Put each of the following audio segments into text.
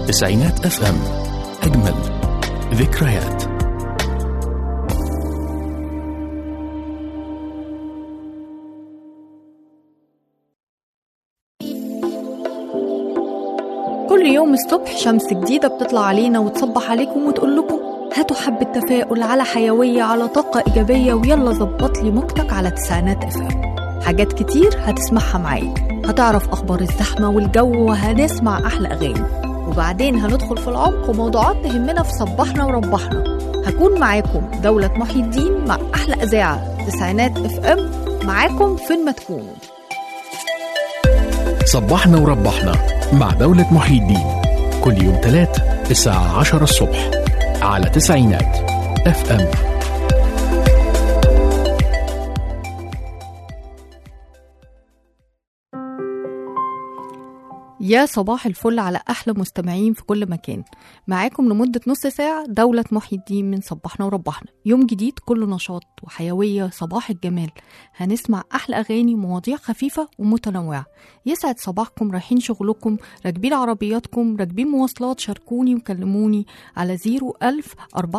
تسعينات اف ام اجمل ذكريات كل يوم الصبح شمس جديدة بتطلع علينا وتصبح عليكم وتقول لكم هاتوا حبة تفاؤل على حيوية على طاقة إيجابية ويلا ظبط لي موجتك على تسعينات اف ام حاجات كتير هتسمعها معايا هتعرف أخبار الزحمة والجو وهنسمع أحلى أغاني وبعدين هندخل في العمق وموضوعات تهمنا في صبحنا وربحنا هكون معاكم دولة محي الدين مع أحلى إذاعة تسعينات اف ام معاكم فين ما تكونوا صبحنا وربحنا مع دولة محي الدين كل يوم تلات الساعة عشرة الصبح على تسعينات اف ام يا صباح الفل على أحلى مستمعين في كل مكان معاكم لمدة نص ساعة دولة محي الدين من صبحنا وربحنا يوم جديد كله نشاط وحيوية صباح الجمال هنسمع أحلى أغاني ومواضيع خفيفة ومتنوعة يسعد صباحكم رايحين شغلكم راكبين عربياتكم راكبين مواصلات شاركوني وكلموني على 01000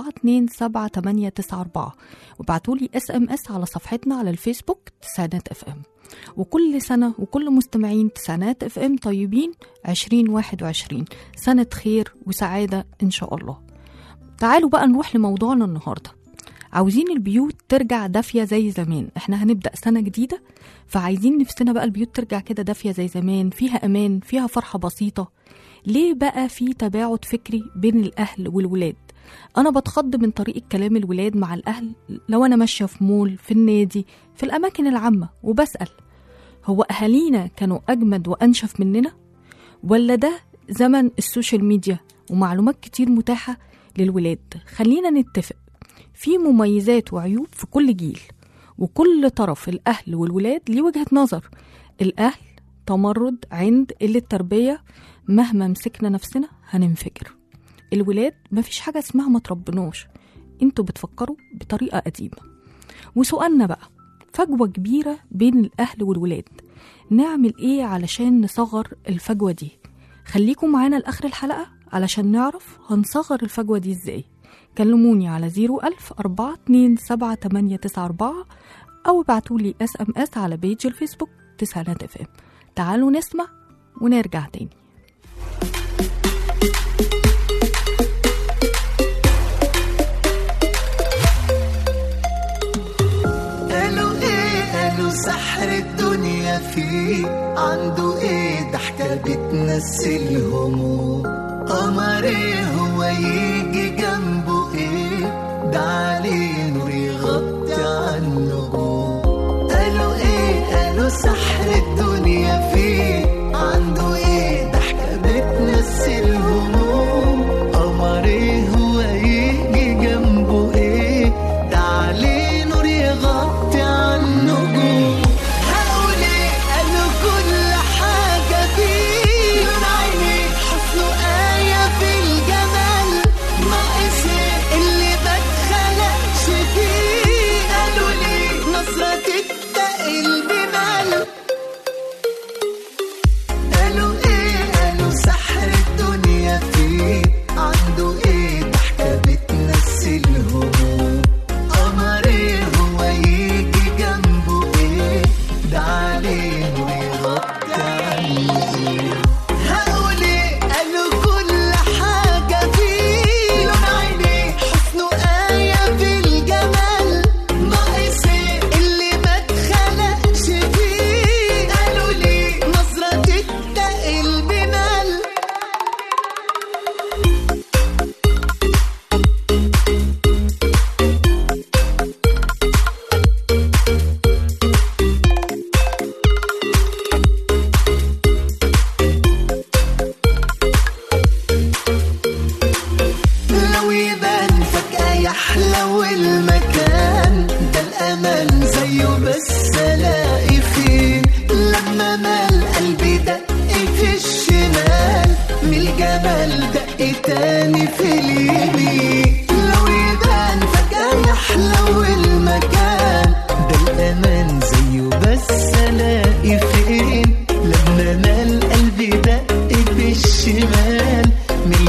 427 وابعتولي اس ام اس على صفحتنا على الفيسبوك تسعينات اف ام وكل سنة وكل مستمعين تسعينات اف ام طيبين 2021 سنة خير وسعادة ان شاء الله تعالوا بقى نروح لموضوعنا النهاردة عاوزين البيوت ترجع دافية زي زمان احنا هنبدأ سنة جديدة فعايزين نفسنا بقى البيوت ترجع كده دافية زي زمان فيها أمان فيها فرحة بسيطة ليه بقى في تباعد فكري بين الأهل والولاد أنا بتخض من طريقة كلام الولاد مع الأهل لو أنا ماشية في مول في النادي في الأماكن العامة وبسأل هو أهالينا كانوا أجمد وأنشف مننا؟ ولا ده زمن السوشيال ميديا ومعلومات كتير متاحة للولاد خلينا نتفق في مميزات وعيوب في كل جيل وكل طرف الأهل والولاد ليه وجهة نظر الأهل تمرد عند قلة تربية مهما مسكنا نفسنا هننفجر الولاد مفيش حاجة اسمها ما تربناش انتوا بتفكروا بطريقة قديمة وسؤالنا بقى فجوة كبيرة بين الأهل والولاد نعمل إيه علشان نصغر الفجوة دي خليكم معانا لآخر الحلقة علشان نعرف هنصغر الفجوة دي إزاي كلموني على 01000 427 أو ابعتولي اس ام اس على بيج الفيسبوك تسعينات اف ام تعالوا نسمع ونرجع تاني قالوا ايه قالوا سحر الدنيا فيه عنده ايه ضحكة بتنسي الهموم قمر ايه هو يجي جنبه ايه ده عليه نور يغطي عنه قالوا ايه قالوا سحر الدنيا فيه عنده ايه ضحكة بتنسي الهموم قمر ايه هو يجي جنبه ايه ده عليه نور يغطي عنه هقول ايه قالوا كل حاجة فيه لون عينيه حسنه آية في الجمال ناقص ايه اللي ما اتخلقش فيه قالوا ليه نظرة تتقل بمال قالوا ايه قالوا سحر الدنيا فيه عنده ايه ضحكة بتنسي الهموم قمر ايه هو يجي جنبه ايه ده عليه ويغطي عنه هقول ايه قالوا كل حاجة فيه لون عينيه حسنه آية في الجمال ناقص ايه اللي ما اتخلقش فيه قالوا ليه نظرة تتقل بمال لو يبان فجأة يحلو المكان ده الأمان زيه بس ألاقي فين لما مال قلبي دق في الشمال من الجمال دق تاني في اليمين لو يبان فجأة يحلو المكان ده الأمان زيه بس ألاقي فين لما مال قلبي دق في الشمال من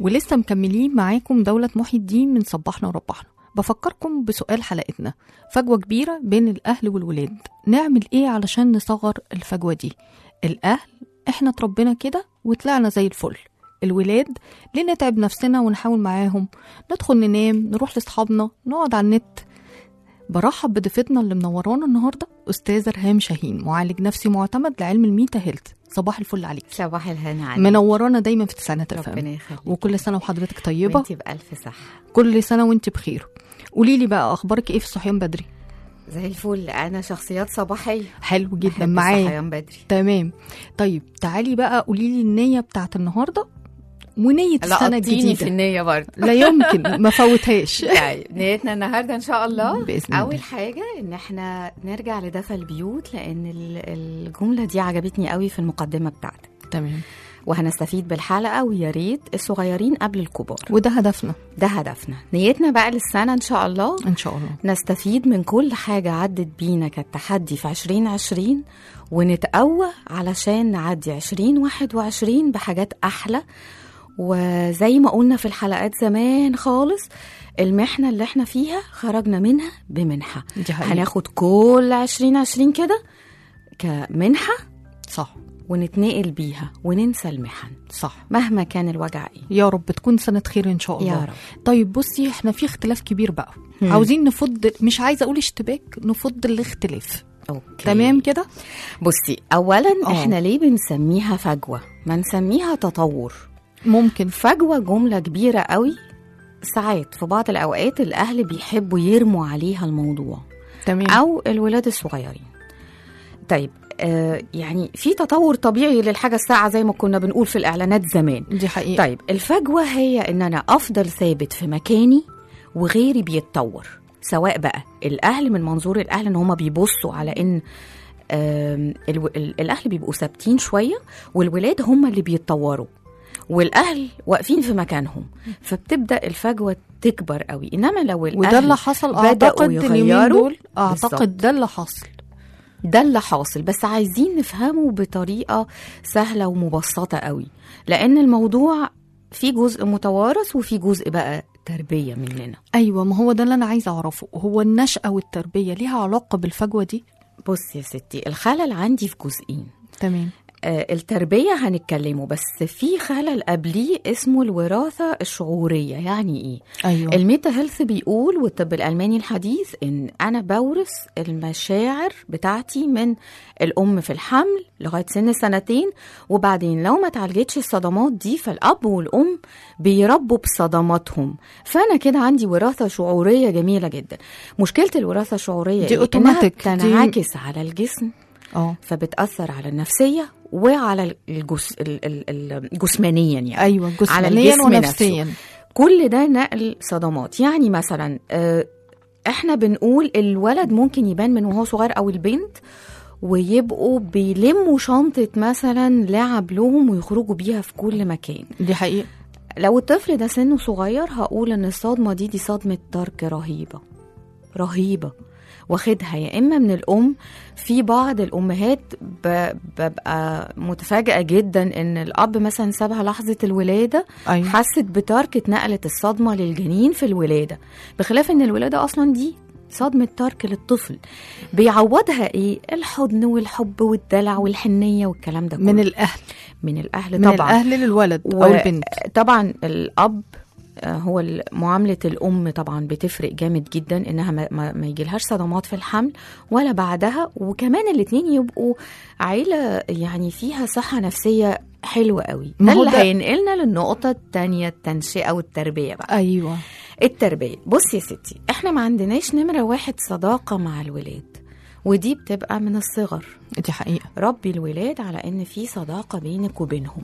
ولسه مكملين معاكم دولة محي الدين من صباحنا وربحنا بفكركم بسؤال حلقتنا فجوة كبيرة بين الأهل والولاد نعمل إيه علشان نصغر الفجوة دي الأهل إحنا اتربينا كده وطلعنا زي الفل الولاد ليه نتعب نفسنا ونحاول معاهم ندخل ننام نروح لأصحابنا نقعد على النت برحب بضيفتنا اللي منورانا النهارده استاذه رهام شاهين معالج نفسي معتمد لعلم الميتا هيلث صباح الفل عليك صباح الهنا عليك منورانا دايما في تسعينات ربنا الفم يخليك وكل سنه وحضرتك طيبه وانتي بألف صحة كل سنه وانت بخير قولي لي بقى اخبارك ايه في الصحيان بدري زي الفل أنا شخصيات صباحية حلو جدا بحب معايا الصحيان بدري تمام طيب تعالي بقى قولي لي النيه بتاعت النهارده ونيه السنه لقطيني في الجديده النية برضه لا يمكن ما فوتهاش طيب نيتنا النهارده ان شاء الله بإذن اول الله. حاجه ان احنا نرجع لدفى البيوت لان ال- الجمله دي عجبتني قوي في المقدمه بتاعتك تمام وهنستفيد بالحلقه ويا ريت الصغيرين قبل الكبار وده هدفنا ده هدفنا نيتنا بقى للسنه ان شاء الله ان شاء الله نستفيد من كل حاجة عدت بينا كالتحدي في 2020 ونتقوى علشان نعدي 2021 بحاجات أحلى وزي ما قلنا في الحلقات زمان خالص المحنة اللي احنا فيها خرجنا منها بمنحة دي حقيقة هناخد كل 2020 كده كمنحة صح ونتنقل بيها وننسى المحن صح مهما كان الوجع ايه يا رب تكون سنة خير إن شاء الله يا رب طيب بصي احنا في اختلاف كبير بقى هم. عاوزين نفض مش عايزة أقول اشتباك نفض الاختلاف اوكي تمام كده بصي اولا آه. احنا ليه بنسميها فجوه ما نسميها تطور ممكن فجوه جمله كبيره قوي ساعات في بعض الاوقات الاهل بيحبوا يرموا عليها الموضوع تمام او الولاد الصغيرين طيب آه يعني في تطور طبيعي للحاجه الساعه زي ما كنا بنقول في الاعلانات زمان دي حقيقة طيب الفجوه هي ان انا افضل ثابت في مكاني وغيري بيتطور سواء بقى الاهل من منظور الاهل ان هم بيبصوا على ان آم، الو- ال- الاهل بيبقوا ثابتين شويه والولاد هم اللي بيتطوروا والاهل واقفين في مكانهم فبتبدا الفجوه تكبر قوي انما لو الاهل وده اللي حصل بدأوا أعتقد اليومين يغيروا. دول أعتقد ده اللي حصل ده اللي حاصل بس عايزين نفهمه بطريقه سهله ومبسطه قوي لان الموضوع في جزء متوارث وفي جزء بقى تربيه مننا أيوة ما هو ده اللي أنا عايزة أعرفه هو النشأة والتربية ليها علاقة بالفجوة دي بص يا ستي الخلل عندي في جزئين تمام آه، التربية هنتكلمه بس في خلل قبليه اسمه الوراثة الشعورية يعني ايه؟ أيوة الميتا هيلث بيقول والطب الألماني الحديث إن أنا بورث المشاعر بتاعتي من الأم في الحمل لغاية سن سنتين وبعدين لو ما اتعالجتش الصدمات دي فالأب والأم بيربوا بصدماتهم فأنا كده عندي وراثة شعورية جميلة جدا مشكلة الوراثة الشعورية دي إيه؟ إنها أوتوماتيك، دي- بتنعكس على الجسم اه فبتأثر على النفسية وعلى الجس... ال- ال- ال- جسمانيا يعني أيوة على جسمانيا الجسم ونفسيا كل ده نقل صدمات يعني مثلا آه، احنا بنقول الولد ممكن يبان من وهو صغير او البنت ويبقوا بيلموا شنطة مثلا لعب لهم ويخرجوا بيها في كل مكان دي حقيقة لو الطفل ده سنه صغير هقول ان الصدمة دي دي صدمة ترك رهيبة رهيبة واخدها يا اما من الام في بعض الامهات ب- ببقى متفاجئه جدا ان الاب مثلا سابها لحظه الولاده أيوة حست بترك اتنقلت الصدمه للجنين في الولاده بخلاف ان الولاده اصلا دي صدمة ترك للطفل بيعوضها ايه الحضن والحب والدلع والحنية والكلام ده كله من الأهل من الأهل من طبعا الأهل للولد و- أو البنت طبعا الاب آه، هو ال- معاملة الأم طبعا بتفرق جامد جدا إنها ما, ما, ما يجيلهاش صدمات في الحمل ولا بعدها وكمان الاتنين يبقوا عيلة يعني فيها صحة نفسية حلوة قوي ما ده هو اللي ده- هينقلنا للنقطة التانية التنشئة والتربية بقى أيوة التربية بصي يا ستي احنا ما عندناش نمرة واحد صداقة مع الولاد ودي بتبقى من الصغر دي حقيقة ربي الولاد على ان في صداقه بينك وبينهم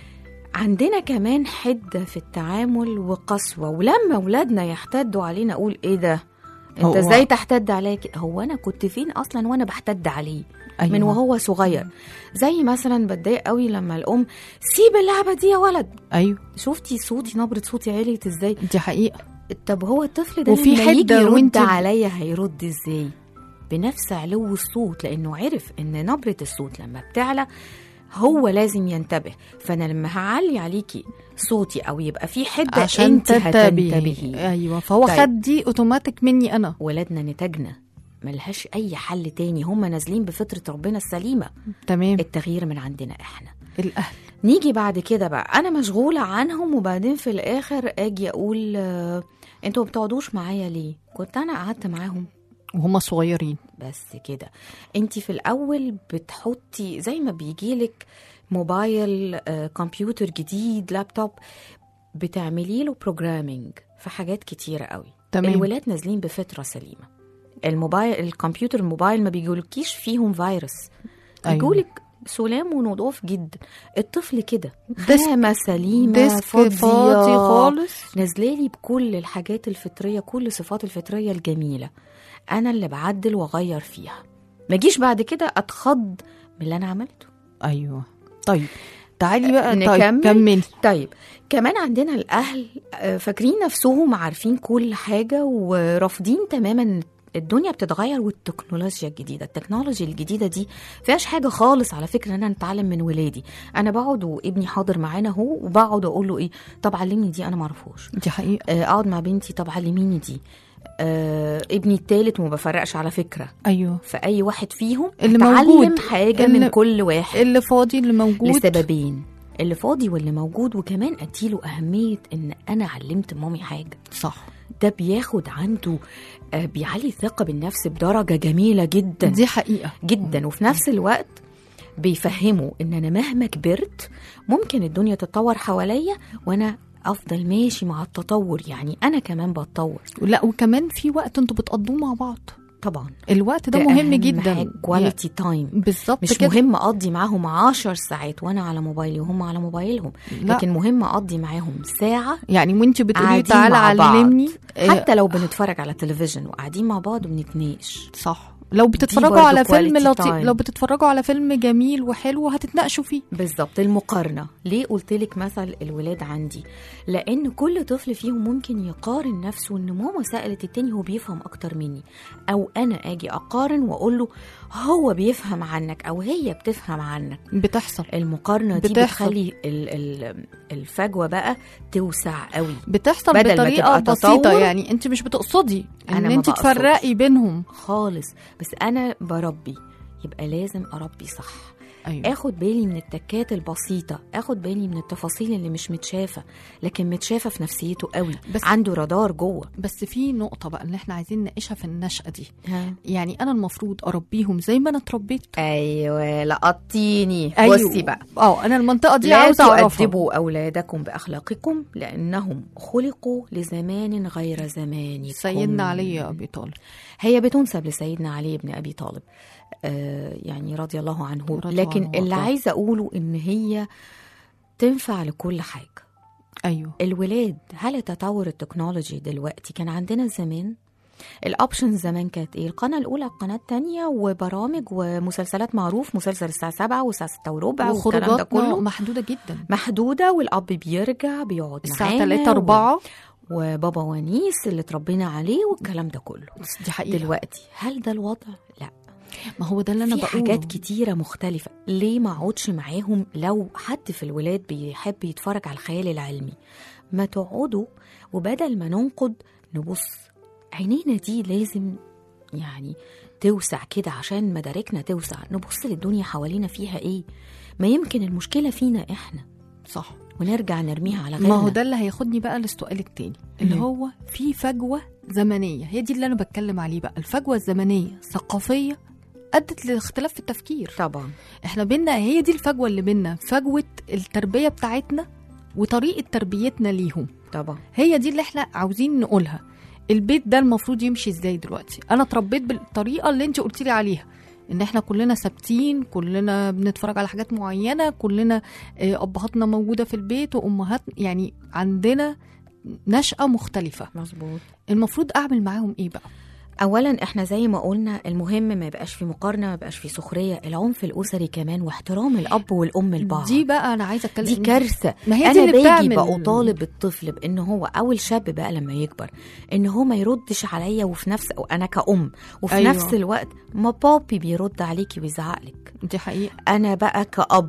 عندنا كمان حده في التعامل وقسوه ولما ولادنا يحتدوا علينا اقول ايه ده انت هو- ازاي تحتد عليا كده؟ هو انا كنت فين اصلا وانا بحتد عليه أيوة. من وهو صغير زي مثلا بتضايق قوي لما الام سيب اللعبه دي يا ولد أيوة شفتي صوتي نبره صوتي عليت ازاي دي حقيقة طب هو الطفل ده وفي لما يجي حدة يرد وانت- عليا هيرد ازاي بنفس علو الصوت لانه عرف ان نبرة الصوت لما بتعلى هو لازم ينتبه فانا لما هعلي عليكي صوتي او يبقى في حده عشان انت تنتبهي هتنتبهي ايوه فهو طيب. خد دي اوتوماتيك مني انا ولادنا نتاجنا ملهاش اي حل تاني هم نازلين بفطره ربنا السليمه تمام التغيير من عندنا احنا الاهل نيجي بعد كده بقى انا مشغوله عنهم وبعدين في الاخر اجي اقول آه، انتوا ما بتقعدوش معايا ليه كنت انا قعدت معاهم وهم صغيرين بس كده انت في الاول بتحطي زي ما بيجيلك موبايل آه، كمبيوتر جديد لابتوب بتعملي له بروجرامينج في حاجات كتيره قوي تمام. الولاد نازلين بفطره سليمه الموبايل الكمبيوتر الموبايل ما بيجولكيش فيهم فيروس أيوة. بيجولك سلام ونضاف جدا الطفل كده ديسك- خامه سليمه ديسك فاضي خالص نازلالي بكل الحاجات الفطريه كل الصفات الفطريه الجميله انا اللي بعدل واغير فيها ما اجيش بعد كده اتخض من اللي انا عملته ايوه طيب تعالي بقى طيب نكمل؟ كملي طيب كمان عندنا الاهل آه، فاكرين نفسهم عارفين كل حاجه ورافضين تماما الدنيا بتتغير والتكنولوجيا الجديده التكنولوجيا الجديده دي فيهاش حاجه خالص على فكره ان انا اتعلم من ولادي انا بقعد وابني حاضر معانا اهو وبقعد اقول له ايه طب علمني دي انا ما اعرفوش دي حقيقه آه، اقعد مع بنتي طب علميني دي آه ابني التالت وما بفرقش على فكره ايوه فاي واحد فيهم اللي اتعلم موجود. حاجه اللي- من كل واحد اللي فاضي اللي موجود لسببين اللي فاضي واللي موجود وكمان اديله اهميه ان انا علمت مامي حاجه صح ده بياخد عنده آه، بيعلي الثقه بالنفس بدرجه جميله جدا دي حقيقه جدا وفي نفس الوقت بيفهموا ان انا مهما كبرت ممكن الدنيا تتطور حواليا وانا افضل ماشي مع التطور يعني انا كمان بتطور لا وكمان في وقت انتوا بتقضوه مع بعض طبعا الوقت ده مهم جدا كواليتي تايم بالظبط مش كده مهم اقضي معاهم عشر ساعات وانا على موبايلي وهم على موبايلهم لا. لكن مهم اقضي معاهم ساعه يعني وانت بتقولي قاعدين تعالى مع بعض. علمني آه، حتى لو بنتفرج على تلفزيون وقاعدين مع بعض وبنتناقش صح لو بتتفرجوا برضو على فيلم quality لطيف time. لو بتتفرجوا على فيلم جميل وحلو هتتناقشوا فيه بالظبط المقارنه ليه قلت لك مثل الولاد عندي لان كل طفل فيهم ممكن يقارن نفسه ان ماما سالت التاني هو بيفهم اكتر مني او انا اجي اقارن واقول له هو بيفهم عنك او هي بتفهم عنك بتحصل المقارنه دي بتحصل. بتخلي ال- ال- الفجوه بقى توسع قوي بتحصل بدل ما بطريقه تبقى بسيطه تطور، يعني انت مش بتقصدي أنا ان ما انت بقصدش. تفرقي بينهم خالص بس انا بربي يبقى لازم اربي صح ايوه اخد بالي من التكات البسيطه اخد بالي من التفاصيل اللي مش متشافه لكن متشافه في نفسيته قوي بس- بس عنده رادار جوه بس في نقطه بقى اللي احنا عايزين نناقشها في النشأة دي ها. يعني انا المفروض اربيهم زي ما انا اتربيت ايوه لقطيني أيوة. بصي بقى اه انا المنطقه دي لا عاوزه اعرفها تؤدبوا اولادكم باخلاقكم لانهم خلقوا لزمان غير زمانكم سيدنا علي يا ابي طالب هي بتنسب لسيدنا علي بن ابي طالب آه يعني رضي الله عنه رضي لكن عنه اللي وارضاه. عايزه اقوله ان هي تنفع لكل حاجه ايوه الولاد هل تطور التكنولوجي دلوقتي كان عندنا زمان الاوبشنز زمان كانت ايه القناه الاولى القناه الثانيه وبرامج ومسلسلات معروف مسلسل الساعه 7 والساعه 6 وربع والكلام ده وخروجاتنا كله محدوده جدا محدوده والاب بيرجع بيقعد الساعه معانا 3 4 وبابا ونيس اللي اتربينا عليه والكلام ده كله دي حقيقه دلوقتي هل ده الوضع لا ما هو ده اللي انا في بقوله حاجات كتيرة مختلفة ليه ما اقعدش معاهم لو حد في الولاد بيحب يتفرج على الخيال العلمي ما تقعدوا وبدل ما ننقد نبص عينينا دي لازم يعني توسع كده عشان مداركنا توسع نبص للدنيا حوالينا فيها ايه ما يمكن المشكلة فينا احنا صح ونرجع نرميها على غيرنا ما هو ده اللي هياخدني بقى للسؤال التاني اللي مم. هو في فجوة زمنية هي دي اللي أنا بتكلم عليه بقى الفجوة الزمنية ثقافية أدت لاختلاف في التفكير طبعا احنا بينا هي دي الفجوة اللي بينا فجوة التربية بتاعتنا وطريقة تربيتنا ليهم طبعا هي دي اللي احنا عاوزين نقولها البيت ده المفروض يمشي ازاي دلوقتي انا اتربيت بالطريقه اللي انت قلتي لي عليها ان احنا كلنا ثابتين كلنا بنتفرج على حاجات معينه كلنا آه، ابهاتنا موجوده في البيت وامهات يعني عندنا نشأة مختلفة مظبوط المفروض أعمل معاهم إيه بقى؟ اولا احنا زي ما قلنا المهم ما يبقاش في مقارنه ما يبقاش في سخريه العنف الاسري كمان واحترام الاب والام لبعض دي بقى أنا عايزة أتكلم دي كارثه ما هي دي انا اللي باجي بتعمل بطالب الطفل بان هو او الشاب بقى لما يكبر ان هو ما يردش عليا وفي نفس او انا كأم وفي أيوة. أيوة. نفس الوقت ما بابي بيرد عليكي ويزعق لك دي حقيقة انا بقى كأب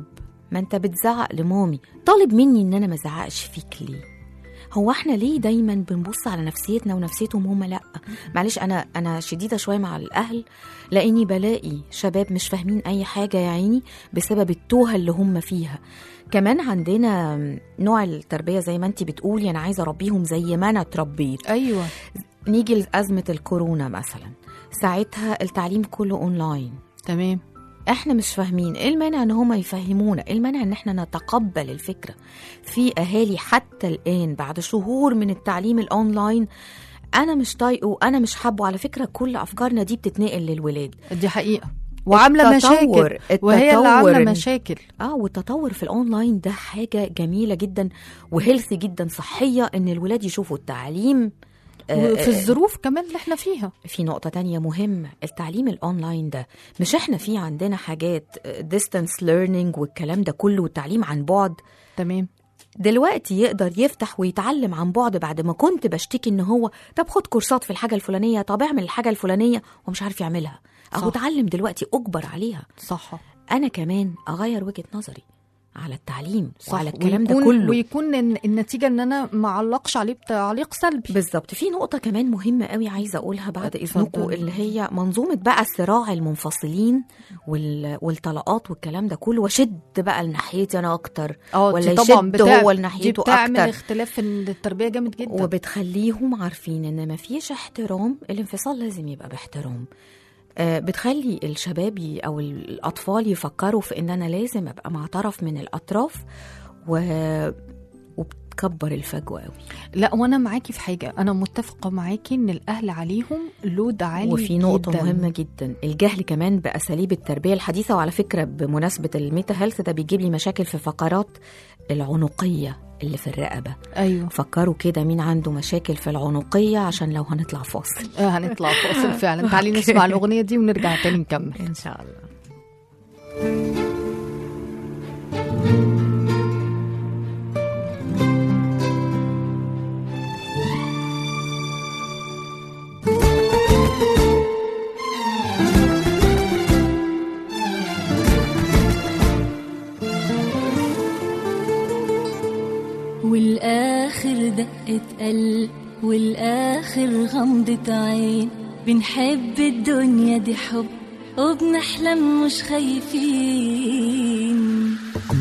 ما انت بتزعق لمامي طالب مني ان انا ما ازعقش فيك ليه هو احنا ليه دايما بنبص على نفسيتنا ونفسيتهم هم لا معلش انا انا شديده شويه مع الاهل لاني بلاقي شباب مش فاهمين اي حاجه يا عيني بسبب التوهه اللي هم فيها كمان عندنا نوع التربيه زي ما انت بتقولي انا عايزه اربيهم زي ما انا اتربيت ايوه نيجي لازمه الكورونا مثلا ساعتها التعليم كله اونلاين تمام احنا مش فاهمين ايه المانع ان هما يفهمونا ايه المانع ان احنا نتقبل الفكره في اهالي حتى الان بعد شهور من التعليم الاونلاين انا مش طايقه وانا مش حابه على فكره كل افكارنا دي بتتنقل للولاد دي حقيقه وعامله التطور- مشاكل وهي اللي عامله التطور- مشاكل اه والتطور في الاونلاين ده حاجه جميله جدا وهيلثي جدا صحيه ان الولاد يشوفوا التعليم آه، وفي الظروف كمان اللي احنا فيها في نقطة تانية مهمة التعليم الأونلاين ده مش احنا في عندنا حاجات distance learning والكلام ده كله والتعليم عن بعد تمام دلوقتي يقدر يفتح ويتعلم عن بعد بعد ما كنت بشتكي ان هو طب خد كورسات في الحاجة الفلانية طب اعمل الحاجة الفلانية ومش عارف يعملها اهو صح. اتعلم دلوقتي اجبر عليها صح انا كمان اغير وجهة نظري على التعليم صح وعلى الكلام ده ويكون- كله ويكون إن- النتيجه ان انا ما علقش عليه بتعليق سلبي بالظبط في نقطة كمان مهمة قوي عايزة أقولها بعد إذنكم اتفضلي. اللي هي منظومة بقى صراع المنفصلين وال... والطلقات والكلام ده كله وشد بقى لناحيتي أنا أكتر اه ولا دي طبعا يشد بتاع- هو دي لناحيته بتعمل أكتر اختلاف في التربيه جامد جدا وبتخليهم عارفين إن مفيش احترام الانفصال لازم يبقى باحترام آه، بتخلي الشباب ي- أو الأطفال يفكروا في إن أنا لازم أبقى مع طرف من الأطراف و... وبتكبر الفجوة قوي لا وانا معاكي في حاجه انا متفقه معاكي ان الاهل عليهم لود عالي وفي نقطة جداً. مهمة جدا الجهل كمان بأساليب التربية الحديثة وعلى فكرة بمناسبة الميتا هيلث ده بيجيب لي مشاكل في فقرات العنقية اللي في الرقبة ايوه فكروا كده مين عنده مشاكل في العنقية عشان لو هنطلع فاصل آه هنطلع فاصل فعلا تعالي نسمع الاغنيه دي ونرجع تاني نكمل إن شاء الله والآخر دقة قلب والآخر غمضة عين بنحب الدنيا دي حب وبنحلم مش خايفين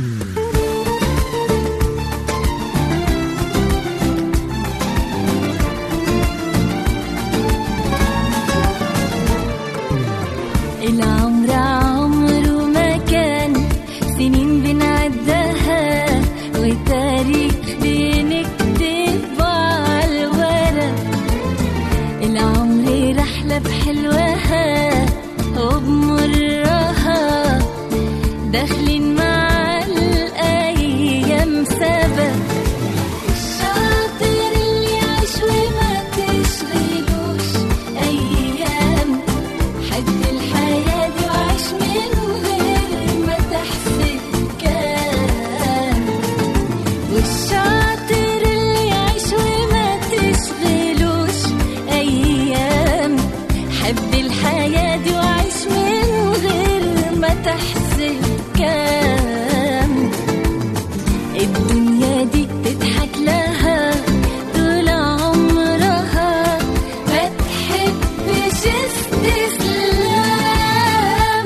العمر عمره ما كان سنين بنعدها وتاريخ بنكتب على الورق العمر رحلة بحلوها وبمرها داخلين مع الأيام سبق الشاطر اللي يعيش وما تشغلوش أيام حد الحياة دي وعيش من غير ما تحسب كان والشاطر اللي يعيش وما تشغلوش أيام حب الحياة دي وعيش من غير ما تحسب كام الدنيا دي تضحك لها طول عمرها ما تحبش استسلام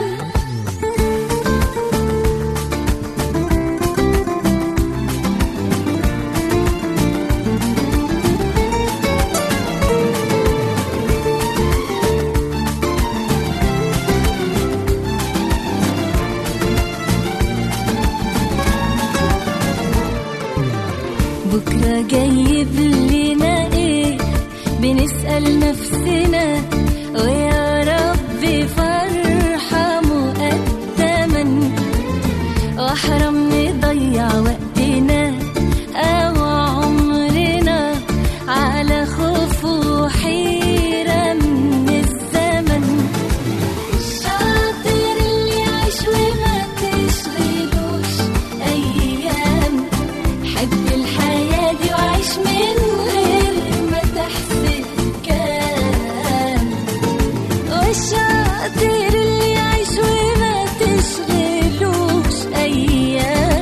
بكرة جايب لنا ايه بنسأل نفسنا ويا رب فرحة مقدما واحرم نضيع وقتنا او عمرنا على خوف وحيرة من الزمن الشاطر اللي يعيش وما تشغلوش ايام حب الحياة دي وعيش من غير ما تحسب كان والشاطر اللي يعيش وما تشغلوش أيام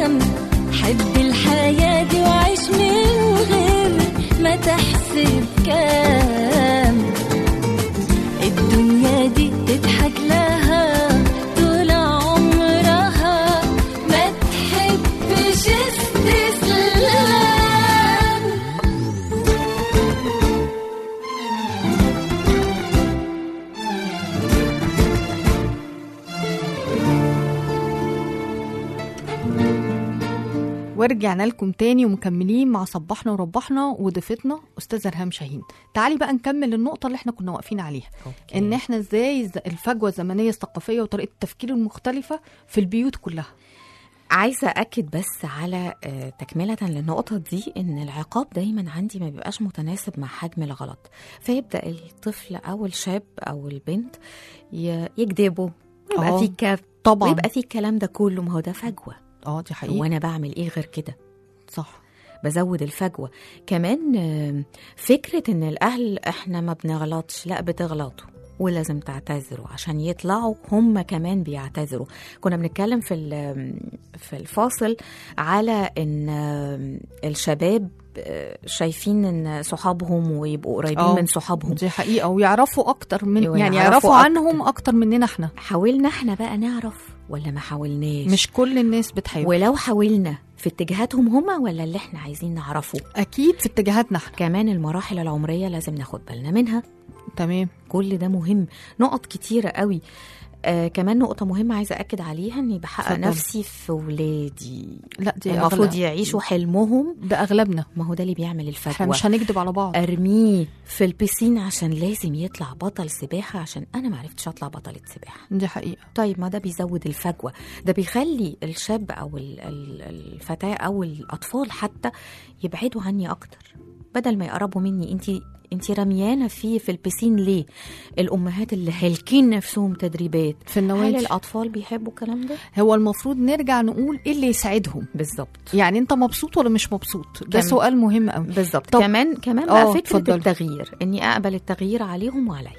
ورجعنا لكم تاني ومكملين مع صبحنا وربحنا وضيفتنا استاذه رهام شاهين تعالي بقى نكمل النقطه اللي احنا كنا واقفين عليها أوكي. ان احنا ازاي ز- الفجوه الزمنيه الثقافيه وطريقه التفكير المختلفه في البيوت كلها عايزه اكد بس على آه، تكمله للنقطه دي ان العقاب دايما عندي ما بيبقاش متناسب مع حجم الغلط فيبدا الطفل او الشاب او البنت ي- يكذبوا يبقى آه، في كذب طبعا ويبقى في الكلام ده كله ما هو ده فجوه اه دي هو حقيقه انا بعمل ايه غير كده صح بزود الفجوه كمان آه، فكره ان الاهل احنا ما بنغلطش لا بتغلطوا ولازم تعتذروا عشان يطلعوا هم كمان بيعتذروا كنا بنتكلم في ال- في الفاصل على ان آه، الشباب آه، شايفين ان صحابهم ويبقوا قريبين آه. من صحابهم دي حقيقه ويعرفوا اكتر من أيوة، يعني يعرفوا يعرفوا أكتر. عنهم اكتر مننا احنا حاولنا احنا بقى نعرف ولا ما حاولناش مش كل الناس بتحاول ولو حاولنا في اتجاهاتهم هما ولا اللي احنا عايزين نعرفه اكيد في اتجاهاتنا احنا كمان المراحل العمرية لازم ناخد بالنا منها تمام كل ده مهم نقط كتيرة قوي آه كمان نقطة مهمة عايزة أكد عليها إني بحقق اتفضلي. نفسي في ولادي لا دي المفروض أغلب- يعيشوا حلمهم ده اغلبنا ما هو ده اللي بيعمل احنا الفجوة مش هنكذب على بعض أرميه في البسين عشان لازم يطلع بطل سباحة عشان أنا معرفتش أطلع بطلة سباحة دي حقيقه طيب ما ده بيزود الفجوة ده بيخلي الشاب أو ال- ال- الفتاة أو الأطفال حتى يبعدوا عني أكتر بدل ما يقربوا مني انت انت رميانه فيه في البسين ليه الامهات اللي هالكين نفسهم تدريبات في هل النوادي الاطفال بيحبوا الكلام ده هو المفروض نرجع نقول ايه اللي يساعدهم بالظبط يعني انت مبسوط ولا مش مبسوط ده كم- سؤال مهم قوي بالظبط طب- كمان كمان آه، بقى فكره اتفضلي. التغيير اني اقبل التغيير عليهم وعليا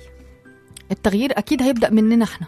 التغيير اكيد هيبدا مننا احنا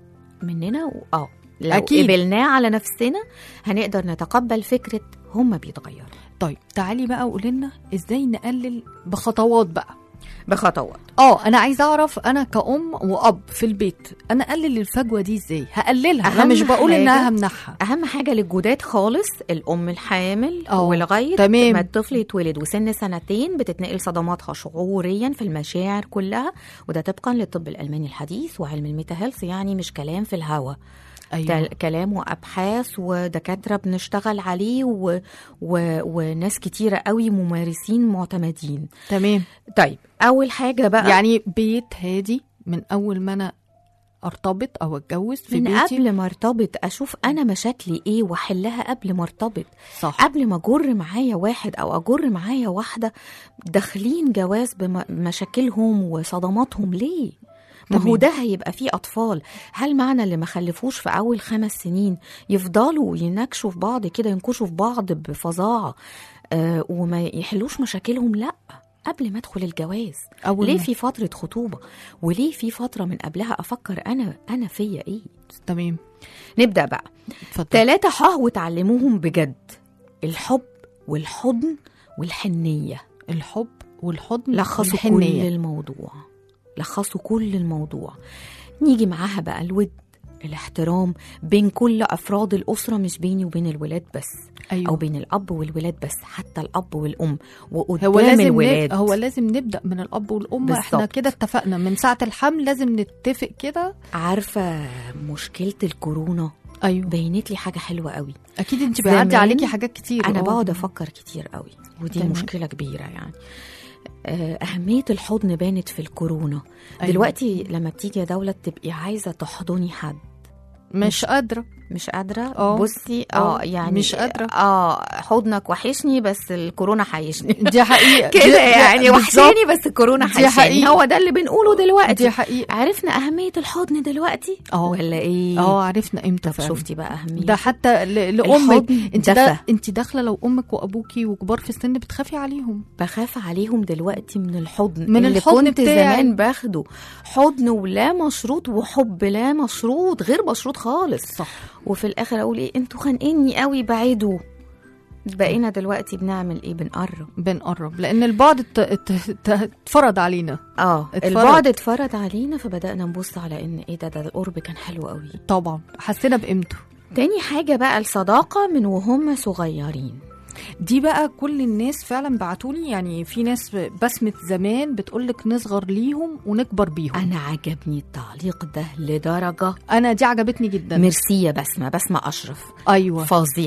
مننا و... اه لو أكيد. قبلناه على نفسنا هنقدر نتقبل فكره هم بيتغيروا طيب تعالي بقى قولي لنا ازاي نقلل بخطوات بقى بخطوات اه انا عايزه اعرف انا كأم واب في البيت انا اقلل الفجوه دي ازاي هقللها انا أهم مش بقول حاجة- انها همنعها اهم حاجه للجداد خالص الام الحامل أه، ولغايه تمام. ما الطفل يتولد وسن سنتين بتتنقل صدماتها شعوريا في المشاعر كلها وده طبقا للطب الالماني الحديث وعلم الميتا هيلث يعني مش كلام في الهوا ايوه ده كلام وابحاث ودكاتره بنشتغل عليه و... و... وناس كتيره قوي ممارسين معتمدين تمام طيب اول حاجه بقى يعني بيت هادي من اول ما انا ارتبط او اتجوز في من بيتي قبل ما ارتبط اشوف انا مشاكلي ايه واحلها قبل ما ارتبط صح قبل ما اجر معايا واحد او اجر معايا واحده داخلين جواز بمشاكلهم وصدماتهم ليه ما هو تمام. ده هيبقى فيه اطفال هل معنى اللي ما خلفوش في اول خمس سنين يفضلوا يناكشوا في بعض كده ينكشوا في بعض بفظاعه آه وما يحلوش مشاكلهم لا قبل ما ادخل الجواز اول ليه ما- في فتره خطوبه وليه في فتره من قبلها افكر انا انا فيا ايه تمام نبدا بقى اتفضل تلاتة حاه وتعلموهم بجد الحب والحضن والحنية الحب والحضن لخصوا كل والحنية. الموضوع لخصوا كل الموضوع نيجي معاها بقى الود الاحترام بين كل أفراد الأسرة مش بيني وبين الولاد بس ايوه أو بين الأب والولاد بس حتى الأب والأم هو وقدام لازم الولاد نب... هو لازم نبدا من الاب والام بالظبط. احنا كده اتفقنا من ساعه الحمل لازم نتفق كده عارفة مشكلة الكورونا ايوه بينت لي حاجة حلوة قوي اكيد انت بيعدي زمان عليكي حاجات كتير انا اه. بقعد افكر كتير قوي ودي تمام. مشكله كبيره يعني آه، أهمية الحضن بانت في الكورونا أيوة. أيوة. دلوقتي لما بتيجي يا دولة تبقي عايزة تحضني حد مش قادره مش قادرة آه. بصي آه، اه يعني مش قادرة. اه حضنك وحشني بس الكورونا حيشني دي حقيقه كده دي- يعني بالظبط. وحشاني بس الكورونا دي حيشاني حقيقة. هو ده اللي بنقوله دلوقتي دي حقيقه عرفنا أهمية الحضن دلوقتي اه. ولا ايه اه عرفنا امتى طب فعلا. شفتي بقى أهمية ده حتى ل- لامك الحضن انت دا دفى. انت داخله لو امك وابوكي وكبار في السن بتخافي عليهم بخاف عليهم دلوقتي من الحضن من اللي الحضن كنت بتاعي. زمان باخده حضن ولا مشروط وحب لا مشروط غير مشروط خالص صح وفي الاخر اقول ايه انتوا خانقيني قوي بعيدوا بقينا دلوقتي بنعمل ايه بنقرب بنقرب لان البعد ات- ات- ات- اتفرض علينا اه اتفرج. البعد اتفرض علينا فبدانا نبص على ان ايه ده ده القرب كان حلو قوي طبعا حسينا بقيمته تاني حاجه بقى الصداقه من وهم صغيرين دي بقى كل الناس فعلا بعتولي يعني في ناس بسمة زمان بتقولك نصغر ليهم ونكبر بيهم انا عجبني التعليق ده لدرجه انا دي عجبتني جدا ميرسي يا بسمه بسمه اشرف ايوه فظيعه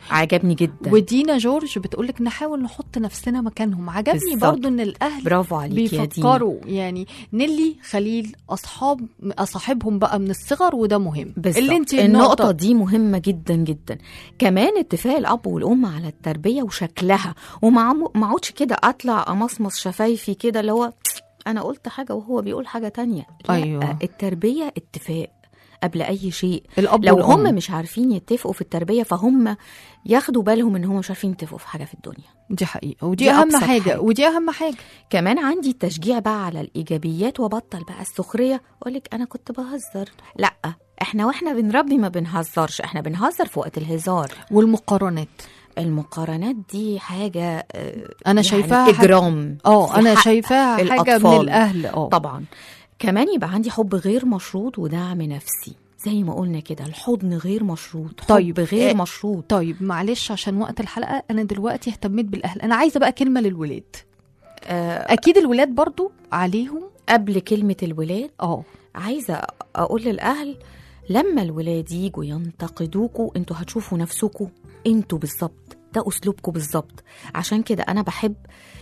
عجبني جدا ودينا جورج بتقولك نحاول نحط نفسنا مكانهم عجبني بالظبط. برضو ان الاهل برافو عليك يا دينا بيفكروا يعني نيلي خليل اصحاب اصاحبهم بقى من الصغر وده مهم بالظبط اللي انت النقطة دي مهمة جدا جدا كمان اتفاق الأب والأم على التربية وشكلها وما ما اقعدش كده أطلع أمصمص شفايفي كده اللي هو أنا قلت حاجة وهو بيقول حاجة تانية لا أيوة. التربية اتفاق قبل أي شيء الاب لو والأم. هم مش عارفين يتفقوا في التربية فهم ياخدوا بالهم ان هم مش عارفين يتفقوا في حاجة في الدنيا دي حقيقه ودي, دي اهم أبسط حاجة. حاجة. ودي اهم حاجه كمان عندي التشجيع بقى على الإيجابيات وبطل بقى السخرية أقولك أنا كنت بهزر لا احنا واحنا بنربي ما بنهزرش احنا بنهزر في وقت الهزار والمقارنات المقارنات دي حاجة آه، انا يعني شايفاها حاجة- إجرام اه في انا حق شايفاها حاجه من الأطفال. الاهل اه طبعا كمان يبقى عندي حب غير مشروط ودعم نفسي زي ما قلنا كده الحضن غير مشروط حب طيب، غير آه، مشروط طيب معلش عشان وقت الحلقه انا دلوقتي اهتميت بالاهل انا عايزه بقى كلمه للولاد آه، اكيد الولاد برضو عليهم قبل كلمة الولاد اه عايزة أقول للأهل لما الولاد يجوا ينتقدوكوا انتوا هتشوفوا نفسكوا انتوا بالظبط ده أسلوبكوا بالظبط عشان كده أنا بحب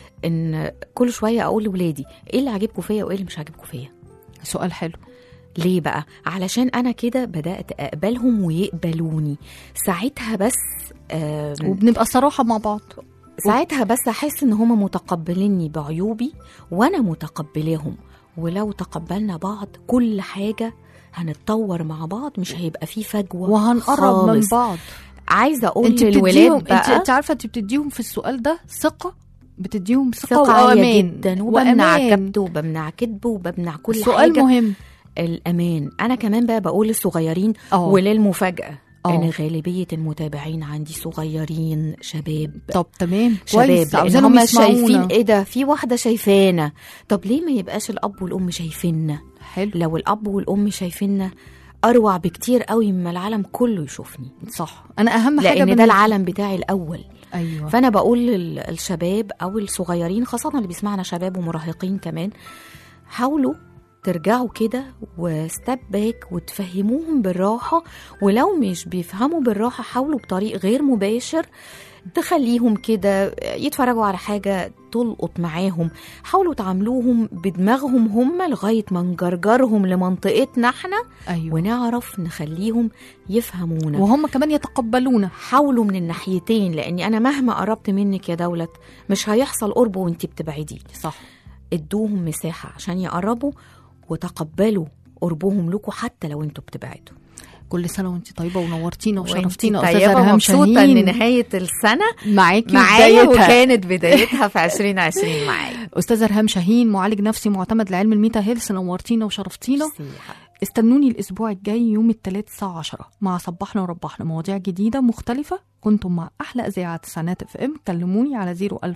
إن كل شوية أقول لولادي إيه اللي عاجبكوا فيا وإيه اللي مش عاجبكوا فيا سؤال حلو ليه بقى؟ علشان أنا كده بدأت أقبلهم ويقبلوني ساعتها بس آم، وبنبقى صراحه مع بعض ساعتها بس أحس إن هما متقبليني بعيوبي وأنا متقبلاهم ولو تقبلنا بعض كل حاجة هنتطور مع بعض مش هيبقى فيه فجوة وهنقرب من خالص. بعض عايزة أقول انت للولاد بتديهم انت, بقى انت عارفه انت بتديهم في السؤال ده ثقه بتديهم ثقه, ثقة عالية وامان جدا وبمنع وأمان. كبت وبمنع كذب وبمنع كل سؤال حاجة مهم الأمان أنا كمان بقى بقول للصغيرين اه وللمفاجأة اه. أن غالبية المتابعين عندي صغيرين شباب طب تمام شباب كويس لأن عاوزينهم هم شايفين يسمعونا ايه ده في واحدة شايفانا طب ليه ما يبقاش الأب والأم شايفيننا حلو لو الأب والأم شايفيننا أروع بكتير قوي مما العالم كله يشوفني صح انا اهم حاجه لأن ده بالنسبة- العالم بتاعي الأول ايوه فانا بقول للشباب او الصغيرين خاصه اللي بيسمعنا شباب ومراهقين كمان حاولوا ترجعوا كده وستep باك وتفهموهم بالراحه ولو مش بيفهموا بالراحه حاولوا بطريق غير مباشر تخليهم كده يتفرجوا على حاجة تلقط معاهم حاولوا تعاملوهم بدماغهم هم لغاية ما نجرجرهم لمنطقتنا احنا ايوه ونعرف نخليهم يفهمونا وهم كمان يتقبلونا حاولوا من الناحيتين لاني انا مهما قربت منك يا دولت مش هيحصل قرب وانت بتبعدي صح ادوهم مساحه عشان يقربوا وتقبلوا قربهم لكم حتى لو انتوا بتبعدوا كل سنه وانت طيبه ونورتينا وانتي وشرفتينا طيبة استاذه ريهام ومبسوطة ان شاهين نهاية السنة معاكي معايا بدايتها وكانت بدايتها في 2020 معايا استاذه ريهام شاهين معالج نفسي معتمد لعلم الميتا هيلث نورتينا وشرفتينا استنوني الاسبوع الجاي يوم الثلاث الساعه 10 مع صبحنا وربحنا مواضيع جديده مختلفه كنتم مع احلى اذاعه تسعينات اف ام كلموني على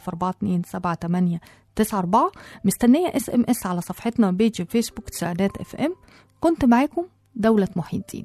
004278994 مستنيه اس ام اس على صفحتنا بيج فيسبوك تسعينات اف ام كنت معاكم دوله محي الدين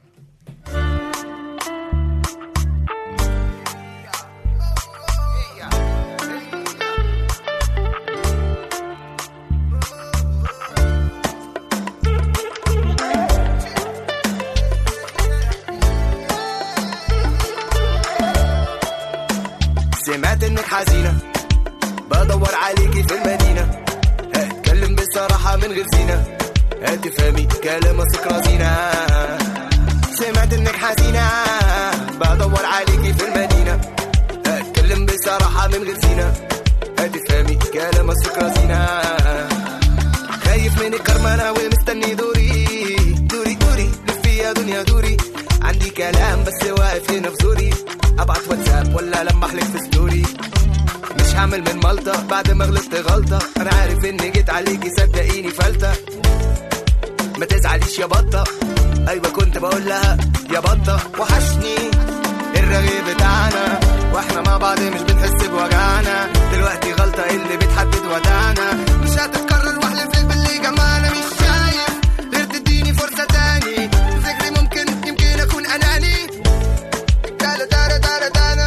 سمعت انك حزينة بدور عليكي في المدينة هتكلم بصراحة من غير زينة هتفهمي كلام اثق رزينة سمعت انك حزينة بدور عليكي في المدينة هتكلم بصراحة من غير زينة هتفهمي كلام اثق رزينة خايف من الكرمانة ومستني دوري دوري دوري لفي يا دنيا دوري عندي كلام بس واقف هنا في زوري ابعت واتساب ولا لمح لك في ستوري مش هعمل من مالطة بعد ما غلطت غلطة انا عارف اني جيت عليكي صدقيني فلتة ما تزعليش يا بطة ايوه كنت بقول لها يا بطة وحشني الرغيف بتاعنا واحنا مع بعض مش بنحس بوجعنا دلوقتي غلطة اللي بتحدد وداعنا مش هتتكرر واحلف لك باللي جمعنا مش شايف غير تديني فرصة تاني فكري ممكن يمكن اكون اناني تالا تالا تالا تالا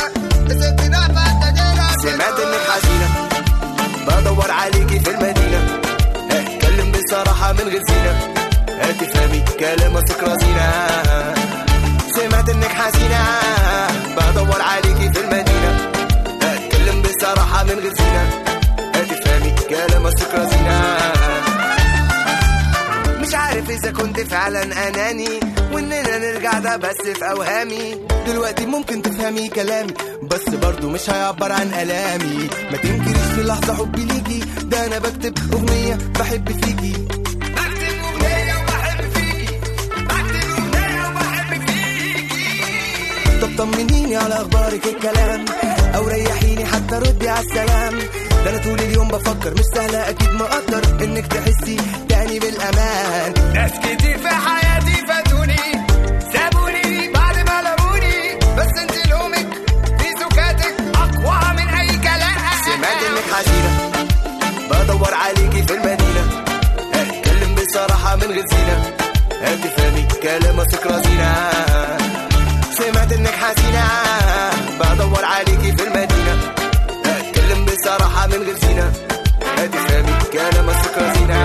سمعت انك حزينة بدور عليكي في المدينة اتكلم بصراحة من غير زينة هتفهمي كلام اثق رزينة سمعت انك حزينة بدور عليكي فعلا اناني واننا نرجع ده بس في اوهامي دلوقتي ممكن تفهمي كلامي بس برضو مش هيعبر عن الامي ما تنكريش في لحظه حبي ليكي ده انا بكتب اغنيه بحب فيكي بكتب اغنيه وبحب فيكي بكتب اغنيه وبحب فيكي طب طمنيني على اخبارك الكلام او ريحيني حتى ردي على السلام ده انا طول اليوم بفكر مش سهله اكيد ما اقدر انك تحسي تاني بالامان ناس كتير في حياتي فاتوني سابوني بعد ما لموني بس انت لومك في سكاتك اقوى من اي كلام سمعت انك حزينه بدور عليكي في المدينه اتكلم بصراحه من غير زينه هتفهمي كلام اثق رزينه سمعت انك حزينة بدور عليكي في المدينة اتكلم بصراحة من غير زينة هتفهمي كلام اثق رزينة